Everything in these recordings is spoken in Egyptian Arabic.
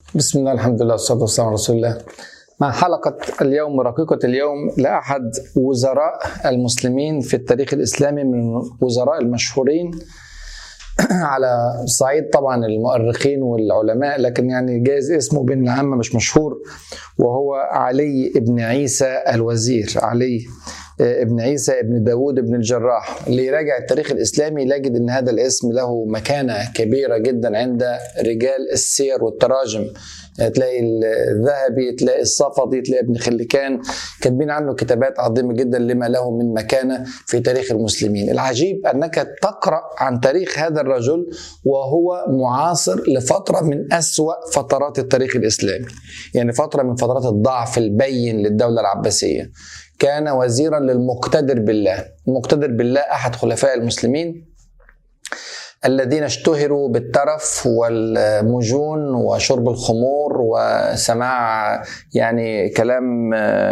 بسم الله الحمد لله والصلاة والسلام على رسول الله مع حلقة اليوم رقيقة اليوم لأحد وزراء المسلمين في التاريخ الإسلامي من الوزراء المشهورين على صعيد طبعا المؤرخين والعلماء لكن يعني جايز اسمه بين العامة مش مشهور وهو علي بن عيسى الوزير علي ابن عيسى ابن داود ابن الجراح اللي يراجع التاريخ الإسلامي يجد أن هذا الاسم له مكانة كبيرة جدا عند رجال السير والتراجم تلاقي الذهبي تلاقي الصفدي تلاقي ابن خلكان كاتبين عنه كتابات عظيمه جدا لما له من مكانه في تاريخ المسلمين العجيب انك تقرا عن تاريخ هذا الرجل وهو معاصر لفتره من اسوا فترات التاريخ الاسلامي يعني فتره من فترات الضعف البين للدوله العباسيه كان وزيرا للمقتدر بالله المقتدر بالله احد خلفاء المسلمين الذين اشتهروا بالترف والمجون وشرب الخمور وسماع يعني كلام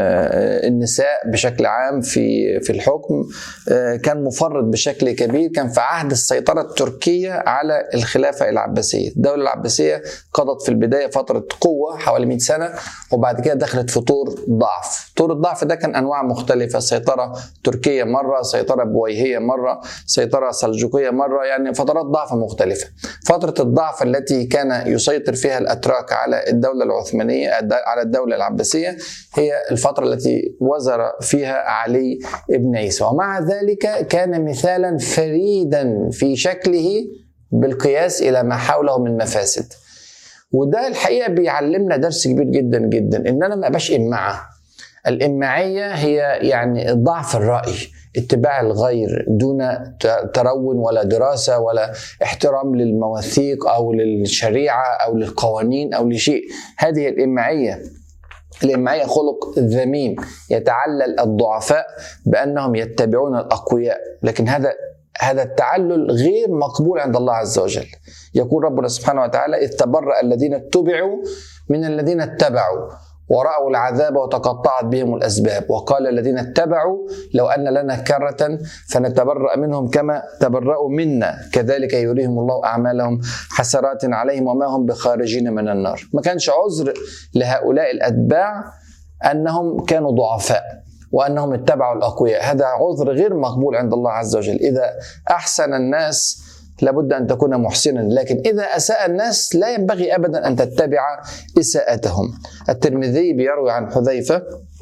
النساء بشكل عام في في الحكم كان مفرط بشكل كبير كان في عهد السيطره التركيه على الخلافه العباسيه الدوله العباسيه قضت في البدايه فتره قوه حوالي 100 سنه وبعد كده دخلت في طور ضعف طور الضعف ده كان انواع مختلفه سيطره تركيه مره سيطره بويهيه مره سيطره سلجوقيه مره يعني فترات ضعف مختلفه فتره الضعف التي كان يسيطر فيها الاتراك على الدوله العثمانيه على الدوله العباسيه هي الفتره التي وزر فيها علي بن عيسى ومع ذلك كان مثالا فريدا في شكله بالقياس الى ما حوله من مفاسد وده الحقيقه بيعلمنا درس كبير جدا جدا ان انا ما ابقاش امعه الامعيه هي يعني ضعف الراي اتباع الغير دون ترون ولا دراسه ولا احترام للمواثيق او للشريعه او للقوانين او لشيء هذه الامعيه الإمعية خلق ذميم يتعلل الضعفاء بأنهم يتبعون الأقوياء لكن هذا هذا التعلل غير مقبول عند الله عز وجل يقول ربنا سبحانه وتعالى إذ تبرأ الذين اتبعوا من الذين اتبعوا ورأوا العذاب وتقطعت بهم الأسباب وقال الذين اتبعوا لو أن لنا كرة فنتبرأ منهم كما تبرأوا منا كذلك يريهم الله أعمالهم حسرات عليهم وما هم بخارجين من النار ما كانش عذر لهؤلاء الأتباع أنهم كانوا ضعفاء وأنهم اتبعوا الأقوياء هذا عذر غير مقبول عند الله عز وجل إذا أحسن الناس لابد ان تكون محسنا لكن اذا اساء الناس لا ينبغي ابدا ان تتبع اساءتهم الترمذي بيروي عن حذيفه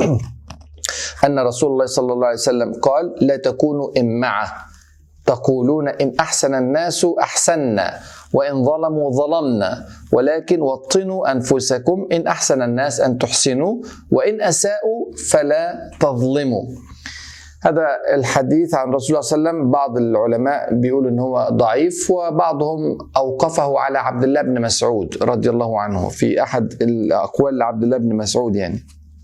ان رسول الله صلى الله عليه وسلم قال لا تكونوا امعه تقولون ان احسن الناس احسنا وان ظلموا ظلمنا ولكن وطنوا انفسكم ان احسن الناس ان تحسنوا وان اساءوا فلا تظلموا هذا الحديث عن رسول الله صلى الله عليه وسلم بعض العلماء بيقولوا ان هو ضعيف وبعضهم اوقفه على عبد الله بن مسعود رضي الله عنه في احد الاقوال لعبد الله بن مسعود يعني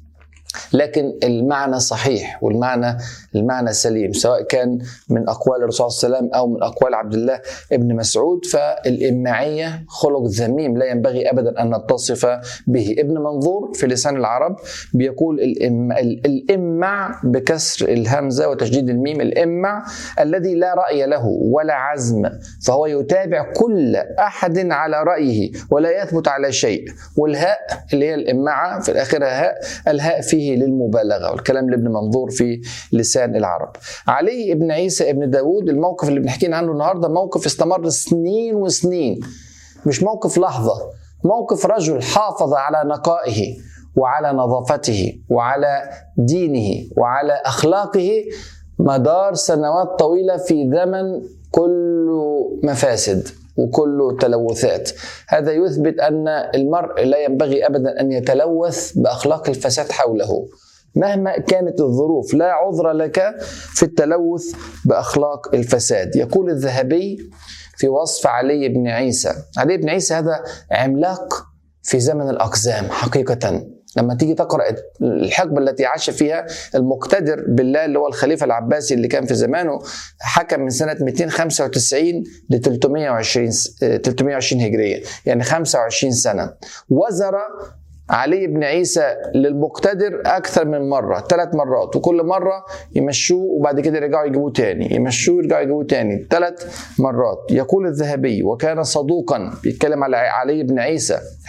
لكن المعنى صحيح والمعنى المعنى سليم سواء كان من اقوال الرسول صلى الله عليه وسلم او من اقوال عبد الله بن مسعود فالامعيه خلق ذميم لا ينبغي ابدا ان نتصف به ابن منظور في لسان العرب بيقول الإم الامع بكسر الهمزه وتشديد الميم الامع الذي لا راي له ولا عزم فهو يتابع كل احد على رايه ولا يثبت على شيء والهاء اللي هي الامعه في الاخره هاء الهاء فيه للمبالغه والكلام لابن منظور في لسان العرب. علي ابن عيسى ابن داود الموقف اللي بنحكي عنه النهارده موقف استمر سنين وسنين مش موقف لحظه موقف رجل حافظ على نقائه وعلى نظافته وعلى دينه وعلى اخلاقه مدار سنوات طويله في زمن كله مفاسد وكله تلوثات هذا يثبت ان المرء لا ينبغي ابدا ان يتلوث باخلاق الفساد حوله مهما كانت الظروف لا عذر لك في التلوث باخلاق الفساد يقول الذهبي في وصف علي بن عيسى علي بن عيسى هذا عملاق في زمن الاقزام حقيقه لما تيجي تقرا الحقبه التي عاش فيها المقتدر بالله اللي هو الخليفه العباسي اللي كان في زمانه حكم من سنه 295 ل 320 320 هجريه يعني 25 سنه وزر علي بن عيسى للمقتدر اكثر من مره ثلاث مرات وكل مره يمشوه وبعد كده يرجعوا يجيبوه تاني يمشوه يرجعوا يجيبوه تاني ثلاث مرات يقول الذهبي وكان صدوقا بيتكلم على علي بن عيسى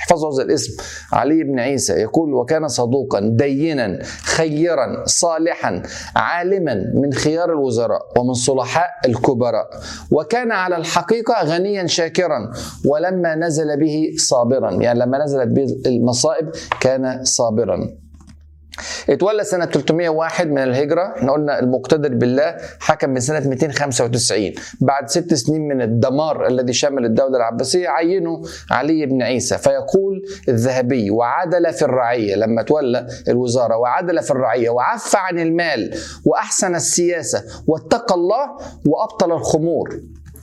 احفظوا هذا الاسم علي بن عيسى يقول وكان صدوقا دينا خيرا صالحا عالما من خيار الوزراء ومن صلحاء الكبراء وكان على الحقيقة غنيا شاكرا ولما نزل به صابرا يعني لما نزلت به المصائب كان صابرا اتولى سنة 301 من الهجرة احنا قلنا المقتدر بالله حكم من سنة 295 بعد ست سنين من الدمار الذي شمل الدولة العباسية عينوا علي بن عيسى فيقول الذهبي وعدل في الرعية لما تولى الوزارة وعدل في الرعية وعف عن المال وأحسن السياسة واتقى الله وأبطل الخمور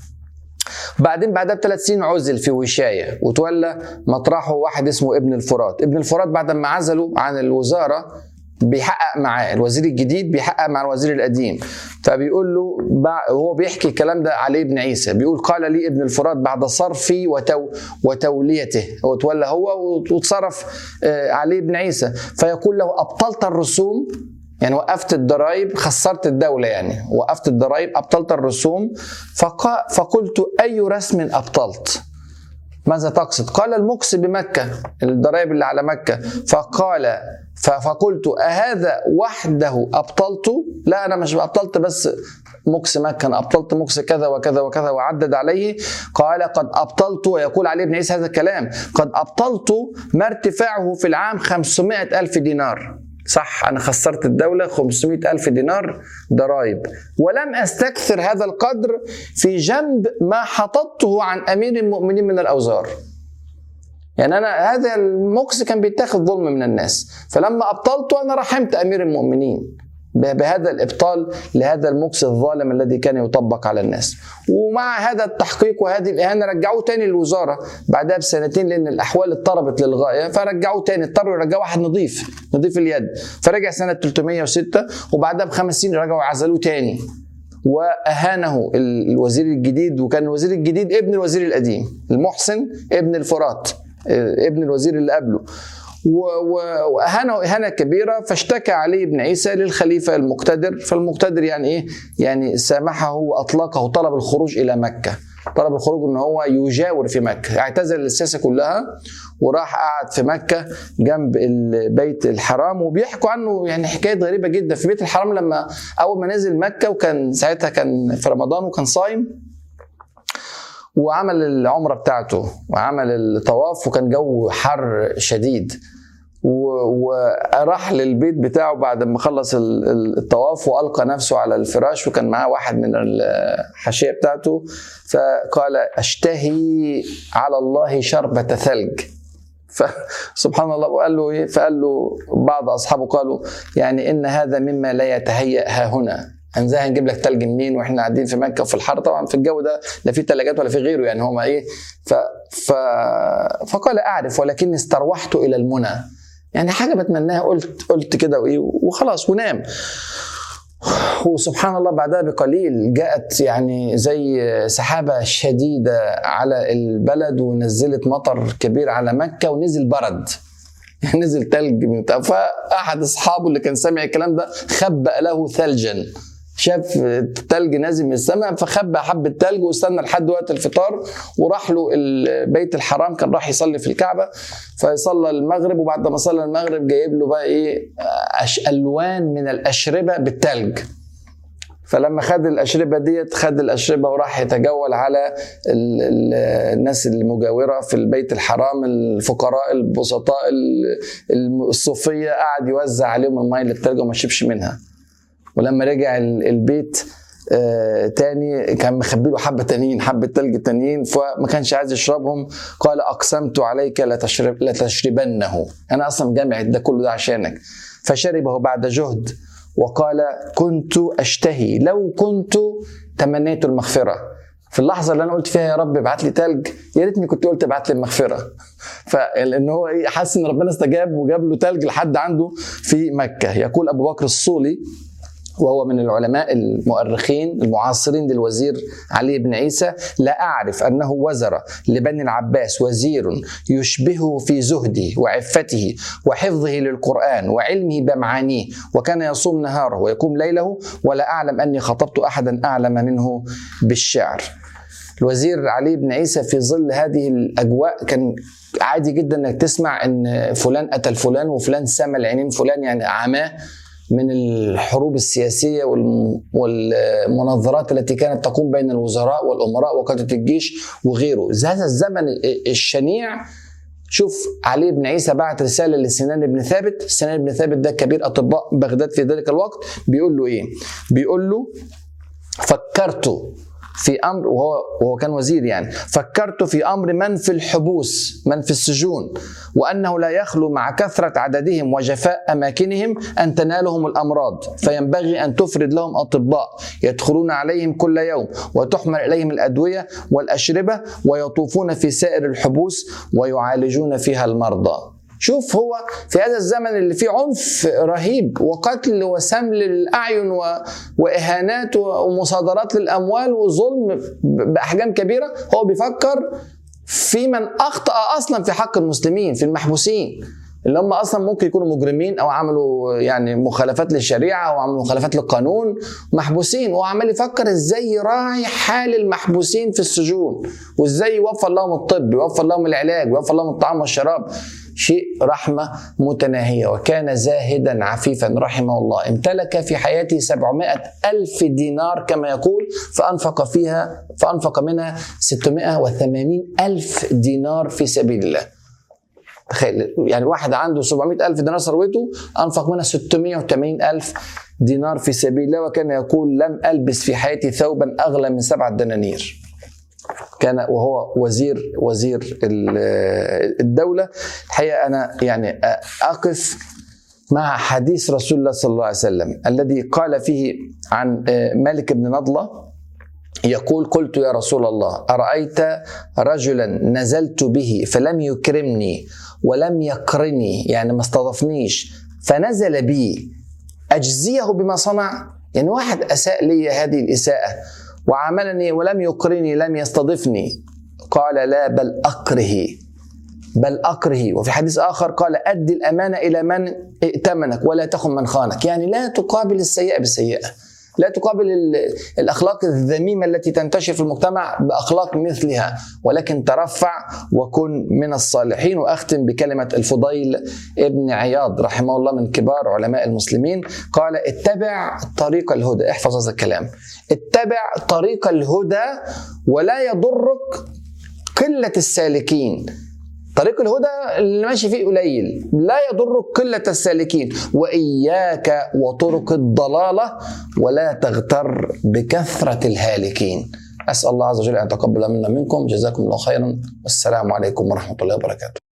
بعدين بعدها بثلاث سنين عزل في وشاية وتولى مطرحه واحد اسمه ابن الفرات ابن الفرات بعد ما عزلوا عن الوزارة بيحقق معاه الوزير الجديد بيحقق مع الوزير القديم فبيقول له هو بيحكي الكلام ده علي ابن عيسى بيقول قال لي ابن الفرات بعد صرفي وتو وتوليته هو تولى هو وتصرف علي ابن عيسى فيقول له ابطلت الرسوم يعني وقفت الضرائب خسرت الدولة يعني وقفت الضرائب أبطلت الرسوم فقا فقلت أي رسم أبطلت ماذا تقصد قال المكس بمكة الضرائب اللي على مكة فقال فقلت أهذا وحده أبطلت لا أنا مش أبطلت بس مكس مكة أنا أبطلت مكس كذا وكذا وكذا وعدد عليه قال قد أبطلت ويقول علي بن عيسى هذا الكلام قد أبطلت ما ارتفاعه في العام 500 ألف دينار صح أنا خسرت الدولة 500 ألف دينار ضرائب ولم أستكثر هذا القدر في جنب ما حططته عن أمير المؤمنين من الأوزار يعني أنا هذا المكس كان بيتاخد ظلم من الناس فلما أبطلته أنا رحمت أمير المؤمنين بهذا الابطال لهذا المكس الظالم الذي كان يطبق على الناس ومع هذا التحقيق وهذه الاهانه رجعوه تاني للوزاره بعدها بسنتين لان الاحوال اضطربت للغايه فرجعوه تاني اضطروا يرجعوا واحد نظيف نظيف اليد فرجع سنه 306 وبعدها بخمس سنين رجعوا عزلوه تاني واهانه الوزير الجديد وكان الوزير الجديد ابن الوزير القديم المحسن ابن الفرات ابن الوزير اللي قبله واهانه اهانه كبيره فاشتكى علي بن عيسى للخليفه المقتدر فالمقتدر يعني ايه؟ يعني سامحه واطلقه طلب الخروج الى مكه طلب الخروج ان هو يجاور في مكه اعتزل السياسه كلها وراح قعد في مكه جنب البيت الحرام وبيحكوا عنه يعني حكايات غريبه جدا في بيت الحرام لما اول ما نزل مكه وكان ساعتها كان في رمضان وكان صايم وعمل العمره بتاعته وعمل الطواف وكان جو حر شديد وراح للبيت بتاعه بعد ما خلص الطواف والقى نفسه على الفراش وكان معاه واحد من الحاشيه بتاعته فقال اشتهي على الله شربة ثلج فسبحان الله وقال له ايه فقال له بعض اصحابه قالوا يعني ان هذا مما لا يتهيأ ها هنا ازاي هنجيب لك تلج منين واحنا قاعدين في مكه وفي الحر طبعا في الجو ده لا في ثلاجات ولا في غيره يعني هما ايه ف... ف... فقال اعرف ولكني استروحت الى المنى يعني حاجه بتمناها قلت قلت كده وايه وخلاص ونام وسبحان الله بعدها بقليل جاءت يعني زي سحابه شديده على البلد ونزلت مطر كبير على مكه ونزل برد يعني نزل تلج فاحد اصحابه اللي كان سامع الكلام ده خبأ له ثلجا شاف التلج نازل من السماء فخبى حبة تلج واستنى لحد وقت الفطار وراح له بيت الحرام كان راح يصلي في الكعبة فصلى المغرب وبعد ما صلى المغرب جايب له بقى ايه ألوان من الأشربة بالتلج فلما خد الأشربة ديت خد الأشربة وراح يتجول على ال ال الناس المجاورة في البيت الحرام الفقراء البسطاء الصوفية قعد يوزع عليهم المية اللي التلج وما شربش منها ولما رجع البيت آه تاني كان مخبي له حبه تانيين حبه تلج تانيين فما كانش عايز يشربهم قال اقسمت عليك لتشرب لتشربنه انا اصلا جامع ده كله ده عشانك فشربه بعد جهد وقال كنت اشتهي لو كنت تمنيت المغفره في اللحظه اللي انا قلت فيها يا رب ابعت لي تلج يا ريتني كنت قلت ابعت لي المغفره فلان هو ايه حاسس ان ربنا استجاب وجاب له تلج لحد عنده في مكه يقول ابو بكر الصولي وهو من العلماء المؤرخين المعاصرين للوزير علي بن عيسى لا أعرف أنه وزر لبني العباس وزير يشبهه في زهده وعفته وحفظه للقرآن وعلمه بمعانيه وكان يصوم نهاره ويقوم ليله ولا أعلم أني خطبت أحدا أعلم منه بالشعر الوزير علي بن عيسى في ظل هذه الاجواء كان عادي جدا انك تسمع ان فلان قتل فلان وفلان سمى العينين فلان يعني عماه من الحروب السياسيه والمناظرات التي كانت تقوم بين الوزراء والامراء وقاده الجيش وغيره هذا الزمن الشنيع شوف علي بن عيسى بعت رساله لسنان بن ثابت سنان بن ثابت ده كبير اطباء بغداد في ذلك الوقت بيقول له ايه بيقول له فكرت في امر وهو وهو كان وزير يعني فكرت في امر من في الحبوس من في السجون وانه لا يخلو مع كثره عددهم وجفاء اماكنهم ان تنالهم الامراض فينبغي ان تفرد لهم اطباء يدخلون عليهم كل يوم وتحمل اليهم الادويه والاشربه ويطوفون في سائر الحبوس ويعالجون فيها المرضى شوف هو في هذا الزمن اللي فيه عنف رهيب وقتل وسمل للاعين واهانات ومصادرات للاموال وظلم باحجام كبيره هو بيفكر في من اخطا اصلا في حق المسلمين في المحبوسين اللي هم اصلا ممكن يكونوا مجرمين او عملوا يعني مخالفات للشريعه او عملوا مخالفات للقانون محبوسين وهو عمال يفكر ازاي يراعي حال المحبوسين في السجون وازاي يوفر لهم الطب يوفر لهم العلاج ويوفر لهم الطعام والشراب شيء رحمة متناهية وكان زاهدا عفيفا رحمه الله امتلك في حياته 700 ألف دينار كما يقول فأنفق فيها فأنفق منها 680 ألف دينار في سبيل الله تخيل يعني واحد عنده 700 ألف دينار ثروته أنفق منها 680 ألف دينار في سبيل الله وكان يقول لم ألبس في حياتي ثوبا أغلى من سبعة دنانير كان وهو وزير وزير الدوله الحقيقه انا يعني اقف مع حديث رسول الله صلى الله عليه وسلم الذي قال فيه عن مالك بن نضله يقول قلت يا رسول الله ارايت رجلا نزلت به فلم يكرمني ولم يقرني يعني ما استضافنيش فنزل بي اجزيه بما صنع يعني واحد اساء لي هذه الاساءه وعاملني ولم يقرني لم يستضفني قال لا بل أكره بل أكره وفي حديث آخر قال أدي الأمانة إلى من ائتمنك ولا تخن من خانك يعني لا تقابل السيئة بالسيئة لا تقابل الاخلاق الذميمه التي تنتشر في المجتمع باخلاق مثلها ولكن ترفع وكن من الصالحين واختم بكلمه الفضيل ابن عياض رحمه الله من كبار علماء المسلمين قال اتبع طريق الهدى احفظ هذا الكلام اتبع طريق الهدى ولا يضرك قله السالكين طريق الهدى اللي ماشي فيه قليل لا يضرك قلة السالكين وإياك وطرق الضلالة ولا تغتر بكثرة الهالكين أسأل الله عز وجل أن يتقبل منا منكم جزاكم الله خيرا والسلام عليكم ورحمة الله وبركاته